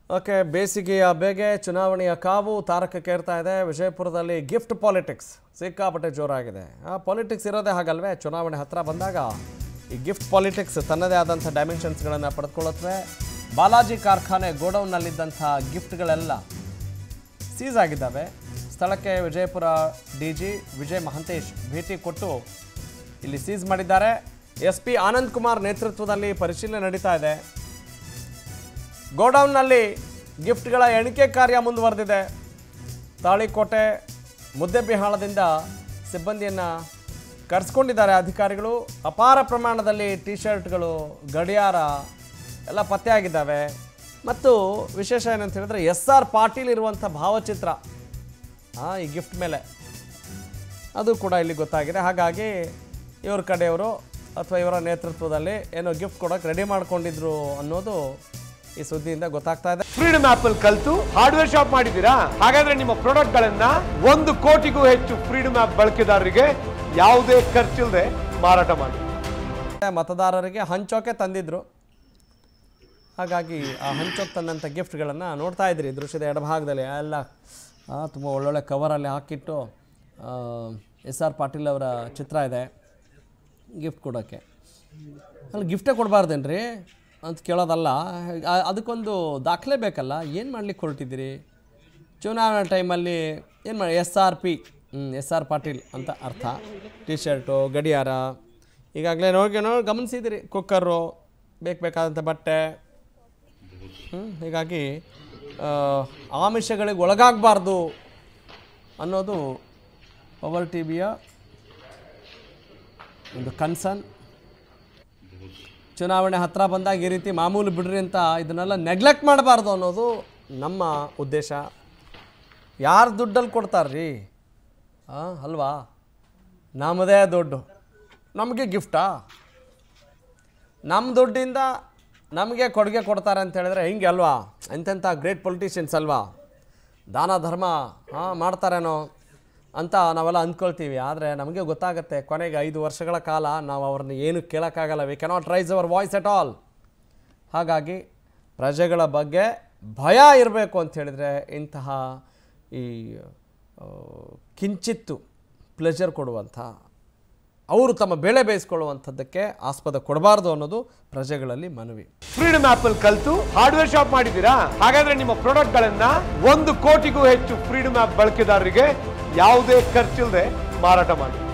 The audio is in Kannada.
ಓಕೆ ಬೇಸಿಗೆಯ ಬೇಗೆ ಚುನಾವಣೆಯ ಕಾವು ತಾರಕಕ್ಕೇರ್ತಾ ಇದೆ ವಿಜಯಪುರದಲ್ಲಿ ಗಿಫ್ಟ್ ಪಾಲಿಟಿಕ್ಸ್ ಸಿಕ್ಕಾಪಟ್ಟೆ ಜೋರಾಗಿದೆ ಆ ಪಾಲಿಟಿಕ್ಸ್ ಇರೋದೇ ಹಾಗಲ್ವೇ ಚುನಾವಣೆ ಹತ್ರ ಬಂದಾಗ ಈ ಗಿಫ್ಟ್ ಪಾಲಿಟಿಕ್ಸ್ ತನ್ನದೇ ಆದಂಥ ಡೈಮೆನ್ಷನ್ಸ್ಗಳನ್ನು ಪಡೆದುಕೊಳ್ಳುತ್ತವೆ ಬಾಲಾಜಿ ಕಾರ್ಖಾನೆ ಗೋಡೌನ್ನಲ್ಲಿದ್ದಂಥ ಗಿಫ್ಟ್ಗಳೆಲ್ಲ ಸೀಸ್ ಆಗಿದ್ದಾವೆ ಸ್ಥಳಕ್ಕೆ ವಿಜಯಪುರ ಡಿ ಜಿ ವಿಜಯ್ ಮಹಂತೇಶ್ ಭೇಟಿ ಕೊಟ್ಟು ಇಲ್ಲಿ ಸೀಸ್ ಮಾಡಿದ್ದಾರೆ ಎಸ್ ಪಿ ಆನಂದ್ ಕುಮಾರ್ ನೇತೃತ್ವದಲ್ಲಿ ಪರಿಶೀಲನೆ ನಡೀತಾ ಇದೆ ಗೋಡೌನ್ನಲ್ಲಿ ಗಿಫ್ಟ್ಗಳ ಎಣಿಕೆ ಕಾರ್ಯ ಮುಂದುವರೆದಿದೆ ತಾಳಿಕೋಟೆ ಮುದ್ದೆಬಿಹಾಳದಿಂದ ಸಿಬ್ಬಂದಿಯನ್ನು ಕರೆಸ್ಕೊಂಡಿದ್ದಾರೆ ಅಧಿಕಾರಿಗಳು ಅಪಾರ ಪ್ರಮಾಣದಲ್ಲಿ ಟಿ ಶರ್ಟ್ಗಳು ಗಡಿಯಾರ ಎಲ್ಲ ಪತ್ತೆಯಾಗಿದ್ದಾವೆ ಮತ್ತು ವಿಶೇಷ ಏನಂತ ಹೇಳಿದ್ರೆ ಎಸ್ ಆರ್ ಪಾಟೀಲ್ ಇರುವಂಥ ಭಾವಚಿತ್ರ ಆ, ಈ ಗಿಫ್ಟ್ ಮೇಲೆ ಅದು ಕೂಡ ಇಲ್ಲಿ ಗೊತ್ತಾಗಿದೆ ಹಾಗಾಗಿ ಇವ್ರ ಕಡೆಯವರು ಅಥವಾ ಇವರ ನೇತೃತ್ವದಲ್ಲಿ ಏನೋ ಗಿಫ್ಟ್ ಕೊಡೋಕೆ ರೆಡಿ ಮಾಡ್ಕೊಂಡಿದ್ರು ಅನ್ನೋದು ಈ ಸುದ್ದಿಯಿಂದ ಗೊತ್ತಾಗ್ತಾ ಇದೆ ಫ್ರೀಡಮ್ ಆಪ್ ಅಲ್ಲಿ ಕಲ್ತು ಹಾರ್ಡ್ವೇರ್ ಶಾಪ್ ಮಾಡಿದ್ದೀರಾ ಹಾಗಾದ್ರೆ ನಿಮ್ಮ ಪ್ರಾಡಕ್ಟ್ ಗಳನ್ನ ಒಂದು ಕೋಟಿಗೂ ಹೆಚ್ಚು ಫ್ರೀಡಮ್ ಆಪ್ ಬಳಕೆದಾರರಿಗೆ ಯಾವುದೇ ಖರ್ಚಿಲ್ಲದೆ ಮಾರಾಟ ಮಾಡಿ ಮತದಾರರಿಗೆ ಹಂಚೋಕೆ ತಂದಿದ್ರು ಹಾಗಾಗಿ ಆ ಹಂಚೋಕೆ ತಂದಂಥ ಗಿಫ್ಟ್ಗಳನ್ನು ನೋಡ್ತಾ ಇದ್ರಿ ದೃಶ್ಯದ ಎಡಭಾಗದಲ್ಲಿ ಎಲ್ಲ ತುಂಬ ಒಳ್ಳೊಳ್ಳೆ ಕವರಲ್ಲಿ ಹಾಕಿಟ್ಟು ಎಸ್ ಆರ್ ಪಾಟೀಲ್ ಅವರ ಚಿತ್ರ ಇದೆ ಗಿಫ್ಟ್ ಕೊಡೋಕ್ಕೆ ಅಲ್ಲಿ ಗಿಫ್ಟೇ ಕೊಡಬಾರ್ದೇನ್ರಿ ಅಂತ ಕೇಳೋದಲ್ಲ ಆ- ಅದಕ್ಕೊಂದು ದಾಖಲೆ ಬೇಕಲ್ಲ ಏನು ಮಾಡ್ಲಿಕ್ಕೆ ಹೊರಟಿದ್ದೀರಿ ಚುನಾವಣೆ ಟೈಮಲ್ಲಿ ಏನು ಮಾಡಿ S R P S R Patil ಅಂತ ಅರ್ಥ ಟಿ ಶರ್ಟು ಗಡಿಯಾರ ಈಗಾಗಲೇ ನೋಡಿ ನೋಡಿ ಗಮನಿಸಿದಿರಿ ಕುಕ್ಕರು ಬೇಕು ಬೇಕಾದಂಥ ಬಟ್ಟೆ ಹ್ಮ್, ಹೀಗಾಗಿ ಆ, ಆಮಿಷಗಳಿಗೆ ಒಳಗಾಗಬಾರ್ದು ಅನ್ನೋದು ಪವರ್ ಟಿ ವಿಯ ಒಂದು ಕನ್ಸರ್ನ್ ಚುನಾವಣೆ ಹತ್ರ ಬಂದಾಗ ಈ ರೀತಿ ಮಾಮೂಲು ಬಿಡ್ರಿ ಅಂತ ಇದನ್ನೆಲ್ಲ ನೆಗ್ಲೆಕ್ಟ್ ಮಾಡಬಾರ್ದು ಅನ್ನೋದು ನಮ್ಮ ಉದ್ದೇಶ ಯಾರು ದುಡ್ಡಲ್ಲಿ ಕೊಡ್ತಾರ್ರಿ ಹಾಂ ಅಲ್ವಾ ನಮ್ಮದೇ ದುಡ್ಡು ನಮಗೆ ಗಿಫ್ಟಾ ನಮ್ಮ ದುಡ್ಡಿಂದ ನಮಗೆ ಕೊಡುಗೆ ಕೊಡ್ತಾರೆ ಅಂತ ಹೇಳಿದ್ರೆ ಹಿಂಗೆ ಅಲ್ವಾ ಎಂತೆಂಥ ಗ್ರೇಟ್ ಪೊಲಿಟಿಷಿಯನ್ಸ್ ಅಲ್ವಾ ದಾನ ಧರ್ಮ ಹಾಂ ಮಾಡ್ತಾರೇನೋ ಅಂತ ನಾವೆಲ್ಲ ಅಂದ್ಕೊಳ್ತೀವಿ ಆದರೆ ನಮಗೆ ಗೊತ್ತಾಗುತ್ತೆ ಕೊನೆಗೆ ಐದು ವರ್ಷಗಳ ಕಾಲ ನಾವು ಅವ್ರನ್ನ ಏನು ಕೇಳೋಕ್ಕಾಗಲ್ಲ we cannot raise our voice at all ಹಾಗಾಗಿ ಪ್ರಜೆಗಳ ಬಗ್ಗೆ ಭಯ ಇರಬೇಕು ಅಂತ ಹೇಳಿದರೆ ಇಂತಹ ಈ ಆ, ಕಿಂಚಿತ್ತು ಪ್ಲೆಜರ್ ಕೊಡುವಂಥ ಅವರು ತಮ್ಮ ಬೆಳೆ ಬೇಯಿಸ್ಕೊಳ್ಳುವಂಥದ್ದಕ್ಕೆ ಆಸ್ಪದ ಕೊಡಬಾರ್ದು ಅನ್ನೋದು ಪ್ರಜೆಗಳಲ್ಲಿ ಮನವಿ ಫ್ರೀಡಮ್ ಆಪ್ ಅಲ್ಲಿ ಕಲ್ತು ಹಾರ್ಡ್ವೇರ್ ಶಾಪ್ ಮಾಡಿದ್ದೀರಾ ಹಾಗಾದ್ರೆ ನಿಮ್ಮ ಪ್ರಾಡಕ್ಟ್ ಗಳನ್ನ ಒಂದು ಕೋಟಿಗೂ ಹೆಚ್ಚು ಫ್ರೀಡಮ್ ಆಪ್ ಬಳಕೆದಾರರಿಗೆ ಯಾವುದೇ ಖರ್ಚಿಲ್ಲದೆ ಮಾರಾಟ ಮಾಡಿ